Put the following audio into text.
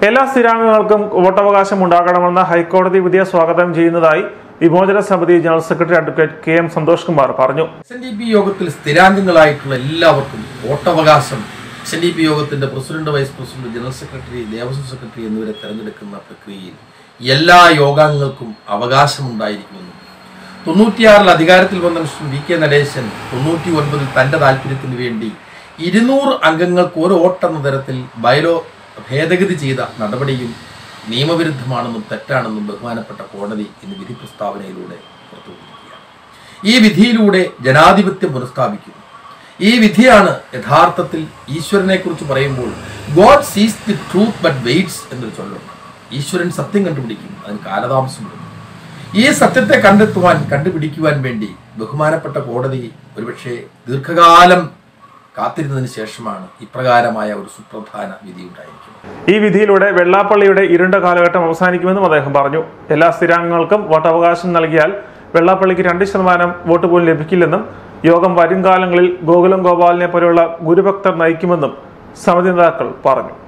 എല്ലാ സ്ഥിരാംഗങ്ങൾക്കും വോട്ടവകാശം ഉണ്ടാകണമെന്ന ഹൈക്കോടതി വിധിയെ സ്വാഗതം ചെയ്യുന്നതായി വിമോചന സമിതി general secretary advocate K M Santhosh Kumar പറഞ്ഞു എസ് എൻ ഡി പി യോഗത്തിൽ സ്ഥിരാംഗങ്ങളായിട്ടുള്ള എല്ലാവർക്കും വോട്ടവകാശം എസ് എൻ ഡി പി യോഗത്തിന്റെ president vice president general secretary Devaswom secretary എന്നിവരെ തെരഞ്ഞെടുക്കുന്ന പ്രക്രിയയിൽ എല്ലാ യോഗാംഗങ്ങൾക്കും അവകാശമുണ്ടായിരിക്കുമെന്നും തൊണ്ണൂറ്റിയാറിൽ അധികാരത്തിൽ വന്ന മിസ്റ്റർ വി കെ നടേശൻ തൊണ്ണൂറ്റി ഒൻപതിൽ തന്റെ താല്പര്യത്തിന് വേണ്ടി ഇരുന്നൂറ് അംഗങ്ങൾക്ക് ഒരു വോട്ടെന്ന തരത്തിൽ ബയലോ ഭേദഗതി ചെയ്ത നടപടിയും നിയമവിരുദ്ധമാണെന്നും തെറ്റാണെന്നും ബഹുമാനപ്പെട്ട കോടതി ഇന്ന് വിധി പ്രസ്താവനയിലൂടെ പുറത്തുവിട്ടിരിക്കുകയാണ് ഈ വിധിയിലൂടെ ജനാധിപത്യം പുനഃസ്ഥാപിക്കുന്നു ഈ വിധിയാണ് യഥാർത്ഥത്തിൽ ഈശ്വരനെ കുറിച്ച് പറയുമ്പോൾ ഗോഡ് സീസ് ദി ട്രൂത്ത് ബട്ട് വെയിറ്റ്സ് എന്നൊരു ചൊല്ലുണ്ട് ഈശ്വരൻ സത്യം കണ്ടുപിടിക്കും അതിന് കാലതാമസമുണ്ട് ഈ സത്യത്തെ കണ്ടെത്തുവാൻ കണ്ടുപിടിക്കുവാൻ വേണ്ടി ബഹുമാനപ്പെട്ട കോടതി ഒരുപക്ഷെ ദീർഘകാലം കാത്തിരുന്നതിന് ശേഷമാണ് ഇപ്രകാരമായ ഒരു സുപ്രധാന വിധി ഉണ്ടായിരിക്കുന്നത് ഈ വിധിയിലൂടെ വെള്ളാപ്പള്ളിയുടെ ഇരുണ്ട കാലഘട്ടം അവസാനിക്കുമെന്നും അദ്ദേഹം പറഞ്ഞു എല്ലാ സ്ഥിരാംഗങ്ങൾക്കും വോട്ടവകാശം നൽകിയാൽ വെള്ളാപ്പള്ളിക്ക് രണ്ട് ശതമാനം വോട്ട് പോലും ലഭിക്കില്ലെന്നും യോഗം വരും കാലങ്ങളിൽ ഗോകുലം ഗോപാലിനെ പോലെയുള്ള ഗുരുഭക്തർ നയിക്കുമെന്നും സമിതി നേതാക്കൾ പറഞ്ഞു